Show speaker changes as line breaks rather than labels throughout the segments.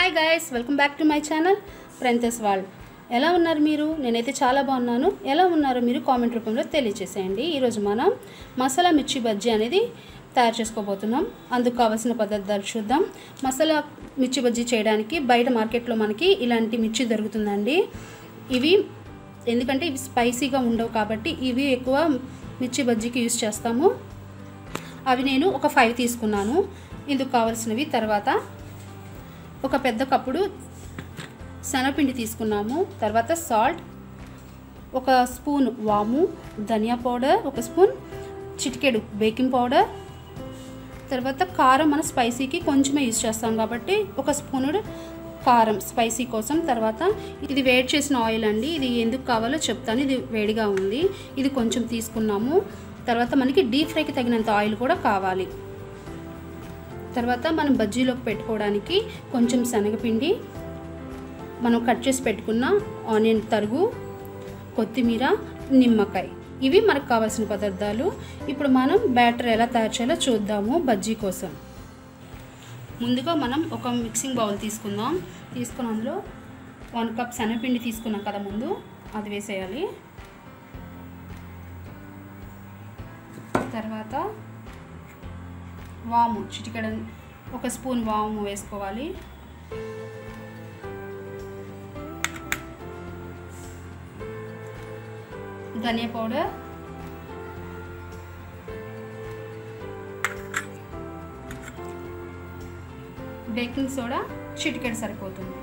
hi guys welcome back to my channel ప్రెంతెస్ world ఎలా ఉన్నారు మీరు నేనైతే చాలా బాగున్నాను ఎలా ఉన్నారో మీరు కామెంట్ రూపంలో తెలియచేసేయండి ఈరోజు మనం మసాలా మిర్చి బజ్జీ అనేది తయారు చేసుకోబోతున్నాం అందుకు కావాల్సిన పదార్థాలు చూద్దాం మసాలా మిర్చి బజ్జీ చేయడానికి బయట మార్కెట్లో మనకి ఇలాంటి మిర్చి దొరుకుతుందండి ఇవి ఎందుకంటే ఇవి స్పైసీగా ఉండవు కాబట్టి ఇవి ఎక్కువ మిర్చి బజ్జీకి యూస్ చేస్తాము అవి నేను ఒక ఫైవ్ తీసుకున్నాను ఇందుకు కావాల్సినవి తర్వాత ఒక పెద్ద కప్పుడు శనగపిండి తీసుకున్నాము తర్వాత సాల్ట్ ఒక స్పూన్ వాము ధనియా పౌడర్ ఒక స్పూన్ చిటికెడు బేకింగ్ పౌడర్ తర్వాత కారం మన స్పైసీకి కొంచెమే యూజ్ చేస్తాం కాబట్టి ఒక స్పూనుడు కారం స్పైసీ కోసం తర్వాత ఇది వేడి చేసిన ఆయిల్ అండి ఇది ఎందుకు కావాలో చెప్తాను ఇది వేడిగా ఉంది ఇది కొంచెం తీసుకున్నాము తర్వాత మనకి డీప్ ఫ్రైకి తగినంత ఆయిల్ కూడా కావాలి తర్వాత మనం బజ్జీలోకి పెట్టుకోవడానికి కొంచెం శనగపిండి మనం కట్ చేసి పెట్టుకున్న ఆనియన్ తరుగు కొత్తిమీర నిమ్మకాయ ఇవి మనకు కావాల్సిన పదార్థాలు ఇప్పుడు మనం బ్యాటర్ ఎలా తయారు చేయాలో చూద్దాము బజ్జీ కోసం ముందుగా మనం ఒక మిక్సింగ్ బౌల్ తీసుకుందాం తీసుకున్న అందులో వన్ కప్ శనగపిండి తీసుకున్నాం కదా ముందు అది వేసేయాలి తర్వాత వాము చిటికెడ ఒక స్పూన్ వాము వేసుకోవాలి ధనియా పౌడర్ బేకింగ్ సోడా చిటికెడు సరిపోతుంది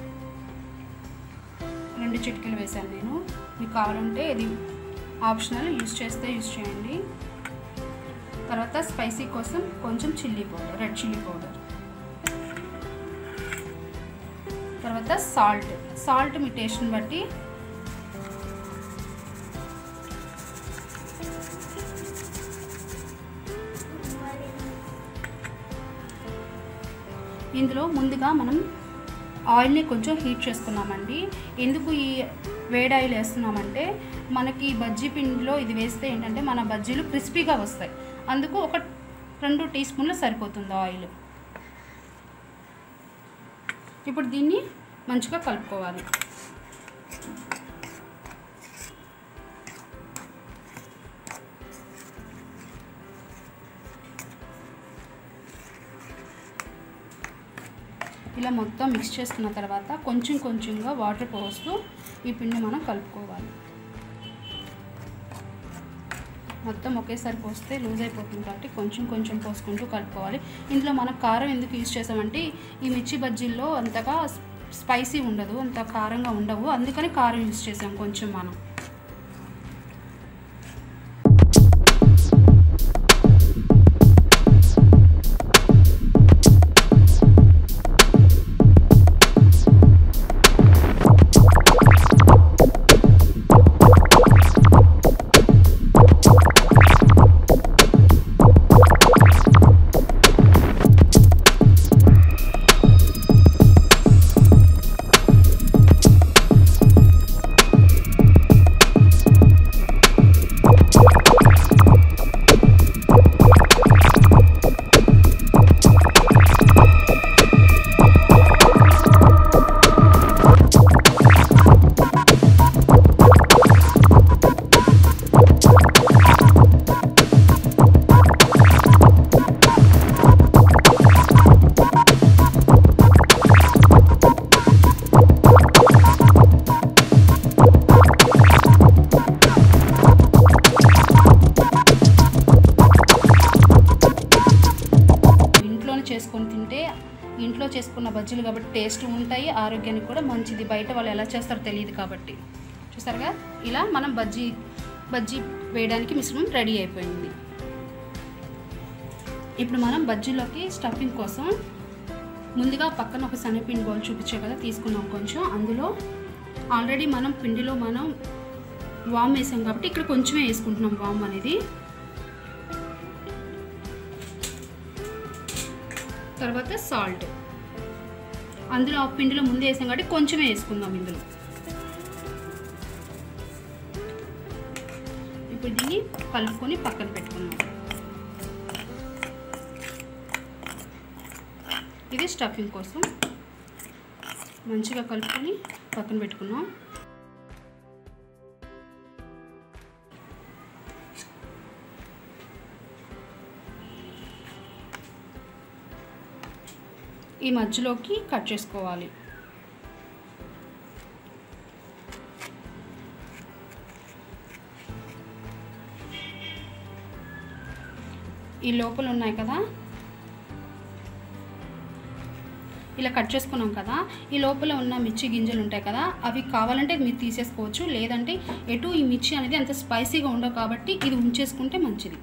రెండు చిటికెలు వేసాను నేను మీకు కావాలంటే ఇది ఆప్షనల్ యూస్ చేస్తే యూస్ చేయండి తర్వాత స్పైసీ కోసం కొంచెం chilli powder red chilli powder తర్వాత సాల్ట్ సాల్ట్ మీ టేస్ట్ని బట్టి ఇందులో ముందుగా మనం ఆయిల్ని కొంచెం హీట్ చేసుకున్నామండి ఎందుకు ఈ వేడి ఆయిల్ వేస్తున్నామంటే మనకి బజ్జీ పిండిలో ఇది వేస్తే ఏంటంటే మన బజ్జీలు క్రిస్పీగా వస్తాయి అందుకు ఒక రెండు టీ స్పూన్లు సరిపోతుంది ఆయిల్ ఇప్పుడు దీన్ని మంచిగా కలుపుకోవాలి ఇలా మొత్తం మిక్స్ చేసుకున్న తర్వాత కొంచెం కొంచెంగా వాటర్ పోస్తూ ఈ పిండి మనం కలుపుకోవాలి మొత్తం ఒకేసారి పోస్తే లూజ్ అయిపోతుంది కాబట్టి కొంచెం కొంచెం పోసుకుంటూ కలుపుకోవాలి ఇందులో మనం కారం ఎందుకు యూజ్ చేసామంటే ఈ మిర్చి బజ్జీల్లో అంతగా స్పైసీ ఉండదు అంత కారంగా ఉండవు అందుకని కారం యూజ్ చేసాం కొంచెం మనం ఇంట్లోనే చేసుకొని తింటే ఇంట్లో చేసుకున్న బజ్జీలు కాబట్టి టేస్ట్ ఉంటాయి ఆరోగ్యానికి కూడా మంచిది బయట వాళ్ళు ఎలా చేస్తారో తెలియదు కాబట్టి చూసారుగా ఇలా మనం బజ్జీ బజ్జీ వేయడానికి మిశ్రమం రెడీ అయిపోయింది ఇప్పుడు మనం బజ్జీలోకి స్టఫింగ్ కోసం ముందుగా పక్కన ఒక శనగపిండి బౌల్ చూపించే కదా తీసుకున్నాం కొంచెం అందులో ఆల్రెడీ మనం పిండిలో మనం వామ్ వేసాం కాబట్టి ఇక్కడ కొంచెమే వేసుకుంటున్నాం వామ్ అనేది తర్వాత సాల్ట్ అందులో ఆ పిండిలో ముందే వేసాం కాబట్టి కొంచెమే వేసుకుందాం ఇందులో ఇప్పుడు దీన్ని కలుపుకొని పక్కన పెట్టుకుందాం ఇది స్టఫింగ్ కోసం మంచిగా కలుపుకొని పక్కన పెట్టుకున్నాం ఈ మధ్యలోకి కట్ చేసుకోవాలి ఈ లోపల ఉన్నాయి కదా ఇలా కట్ చేసుకున్నాం కదా ఈ లోపల ఉన్న మిర్చి గింజలు ఉంటాయి కదా అవి కావాలంటే మీరు తీసేసుకోవచ్చు లేదంటే ఎటు ఈ మిర్చి అనేది అంత స్పైసీగా ఉండవు కాబట్టి ఇది ఉంచేసుకుంటే మంచిది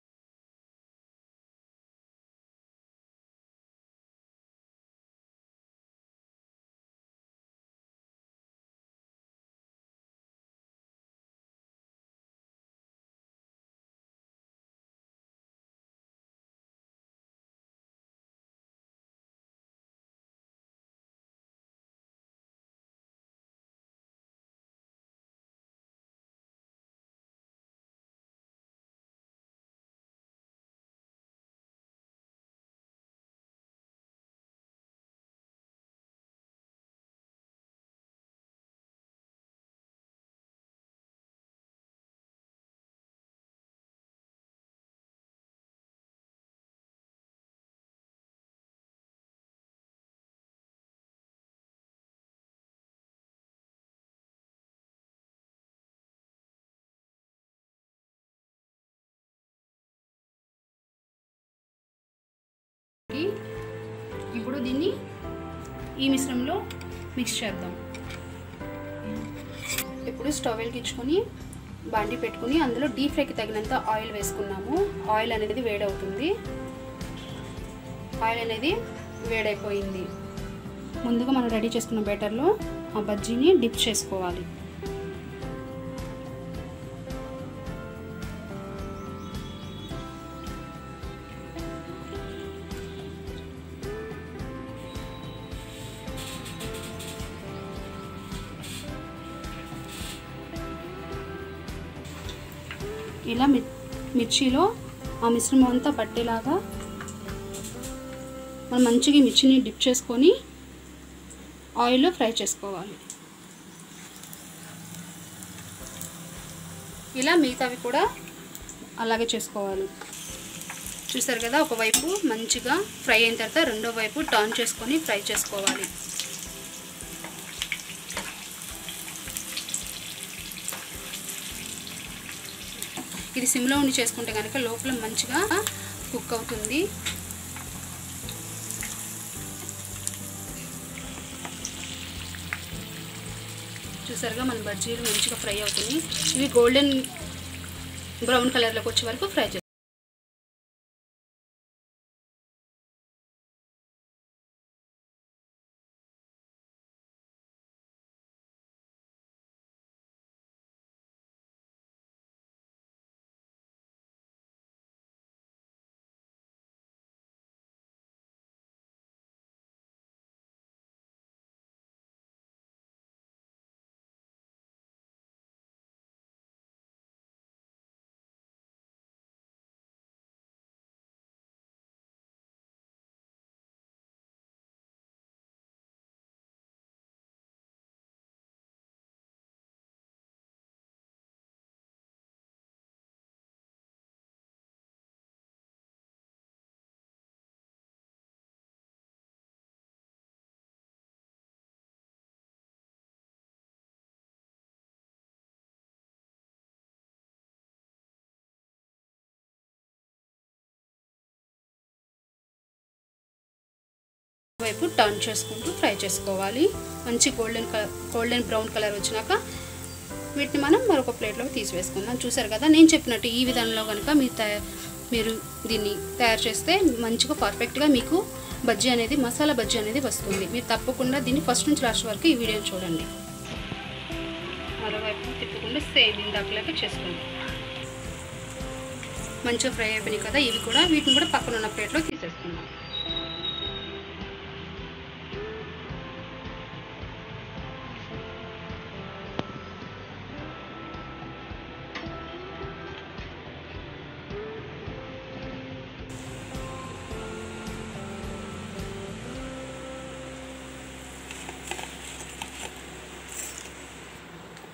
ఇప్పుడు దీన్ని ఈ మిశ్రమంలో మిక్స్ చేద్దాం ఇప్పుడు స్టవ్ వెలిగించుకొని బండి పెట్టుకుని అందులో డీప్ ఫ్రైకి తగినంత ఆయిల్ వేసుకున్నాము ఆయిల్ అనేది వేడవుతుంది ఆయిల్ అనేది వేడైపోయింది ముందుగా మనం రెడీ చేసుకున్న బెటర్లో ఆ బజ్జీని డిప్ చేసుకోవాలి ఇలా మి మిర్చిలో ఆ మిశ్రమం అంతా పట్టేలాగా మనం మంచిగా ఈ మిర్చిని డిప్ చేసుకొని ఆయిల్లో ఫ్రై చేసుకోవాలి ఇలా మిగతావి కూడా అలాగే చేసుకోవాలి చూసారు కదా ఒకవైపు మంచిగా ఫ్రై అయిన తర్వాత రెండో వైపు టర్న్ చేసుకొని ఫ్రై చేసుకోవాలి ఇది సిమ్లో ఉండి చేసుకుంటే కనుక లోపల మంచిగా కుక్ అవుతుంది చూసారుగా మన బజ్జీలు మంచిగా ఫ్రై అవుతుంది ఇవి గోల్డెన్ బ్రౌన్ కలర్లోకి వచ్చే వరకు ఫ్రై చేస్తాం వైపు టర్న్ చేసుకుంటూ ఫ్రై చేసుకోవాలి మంచి golden colour golden brown colour వచ్చినాక వీటిని మనం మరొక ప్లేట్లోకి తీసివేసుకుందాం చూసారు కదా నేను చెప్పినట్టు ఈ విధానంలో కనుక మీరు తయా మీరు దీన్ని తయారు చేస్తే మంచిగా పర్ఫెక్ట్గా మీకు బజ్జీ అనేది మసాలా బజ్జీ అనేది వస్తుంది మీరు తప్పకుండా దీన్ని ఫస్ట్ నుంచి లాస్ట్ వరకు ఈ వీడియో చూడండి మరోవైపు తిప్పకుండా సేమ్ ఇందాకలాగా చేసుకోండి మంచిగా ఫ్రై అయిపోయినాయి కదా ఇవి కూడా వీటిని కూడా పక్కన ఉన్న ప్లేట్లో తీసేసుకుందాం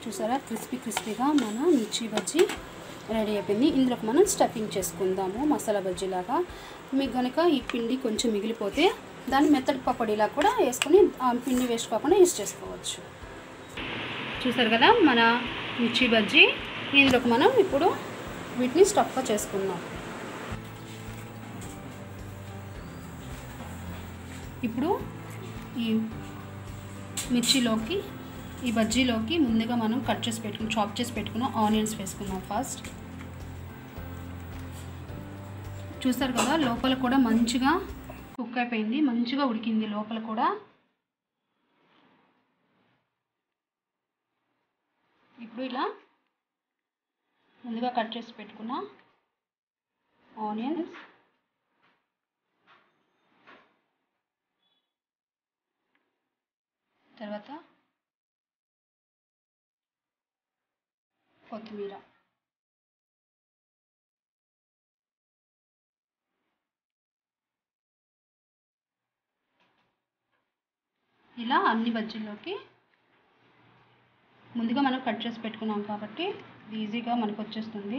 చూసారా క్రిస్పీ క్రిస్పీగా మన మిర్చి బజ్జీ రెడీ అయిపోయింది ఇందులోకి మనం స్టఫింగ్ చేసుకుందాము మసాలా బజ్జీలాగా మీకు కనుక ఈ పిండి కొంచెం మిగిలిపోతే దాన్ని మెత్తడి పకోడీలా కూడా వేసుకొని ఆ పిండి వేస్ట్ కాకుండా యూస్ చేసుకోవచ్చు చూసారు కదా మన మిర్చి బజ్జీ ఇందులోకి మనం ఇప్పుడు వీటిని స్టఫ్గా చేసుకుందాం ఇప్పుడు ఈ మిర్చిలోకి ఈ బజ్జీలోకి ముందుగా మనం కట్ చేసి పెట్టుకుని చాప్ చేసి పెట్టుకున్న ఆనియన్స్ వేసుకుందాం ఫస్ట్ చూస్తారు కదా లోపల కూడా మంచిగా కుక్ అయిపోయింది మంచిగా ఉడికింది లోపల కూడా ఇప్పుడు ఇలా ముందుగా కట్ చేసి పెట్టుకున్న ఆనియన్స్ తర్వాత కొత్తిమీర ఇలా అన్ని బజ్జీల్లోకి ముందుగా మనం కట్ చేసి పెట్టుకున్నాం కాబట్టి ఈజీగా మనకు వచ్చేస్తుంది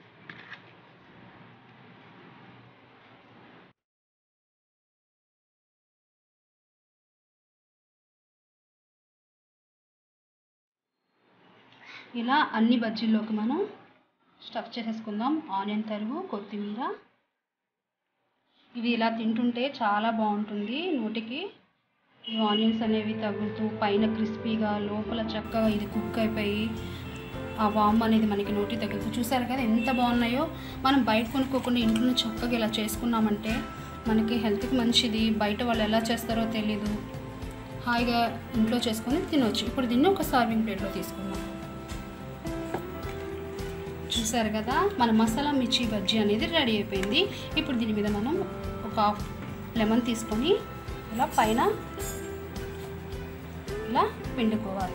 ఇలా అన్ని బజ్జీల్లోకి మనం స్టఫ్ చేసేసుకుందాం ఆనియన్ తరుగు కొత్తిమీర ఇవి ఇలా తింటుంటే చాలా బాగుంటుంది నోటికి ఈ ఆనియన్స్ అనేవి తగులుతూ పైన క్రిస్పీగా లోపల చక్కగా ఇది కుక్ అయిపోయి ఆ వామ్ అనేది మనకి నోటి తగులుతూ చూసారు కదా ఎంత బాగున్నాయో మనం బయట కొనుక్కోకుండా ఇంట్లో చక్కగా ఇలా చేసుకున్నామంటే మనకి హెల్త్కి మంచిది బయట వాళ్ళు ఎలా చేస్తారో తెలీదు హాయిగా ఇంట్లో చేసుకొని తినవచ్చు ఇప్పుడు దీన్ని ఒక సర్వింగ్ ప్లేట్లో తీసుకుందాం చూసారు కదా మన మసాలా మిర్చి బజ్జీ అనేది రెడీ అయిపోయింది ఇప్పుడు దీని మీద మనం ఒక హాఫ్ లెమన్ తీసుకొని ఇలా పైన ఇలా పిండుకోవాలి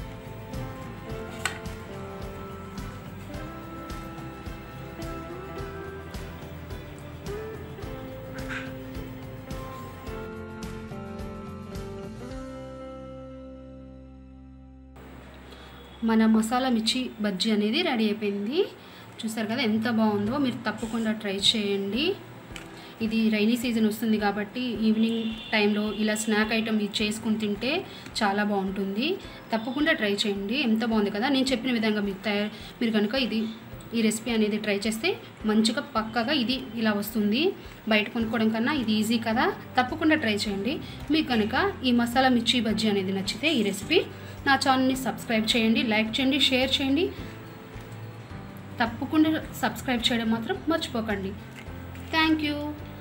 మన మసాలా మిర్చి బజ్జీ అనేది రెడీ అయిపోయింది చూసారు కదా ఎంత బాగుందో మీరు తప్పకుండా ట్రై చేయండి ఇది రైనీ సీజన్ వస్తుంది కాబట్టి ఈవినింగ్ టైంలో ఇలా స్నాక్ ఐటమ్ ఇది చేసుకుని తింటే చాలా బాగుంటుంది తప్పకుండా ట్రై చేయండి ఎంత బాగుంది కదా నేను చెప్పిన విధంగా మీరు తయారు మీరు కనుక ఇది ఈ రెసిపీ అనేది ట్రై చేస్తే మంచిగా పక్కగా ఇది ఇలా వస్తుంది బయట కొనుక్కోవడం కన్నా ఇది ఈజీ కదా తప్పకుండా ట్రై చేయండి మీకు కనుక ఈ మసాలా మిర్చి బజ్జీ అనేది నచ్చితే ఈ రెసిపీ నా ఛానల్ని సబ్స్క్రైబ్ చేయండి లైక్ చేయండి షేర్ చేయండి తప్పకుండా సబ్స్క్రైబ్ చేయడం మాత్రం మర్చిపోకండి థ్యాంక్ యూ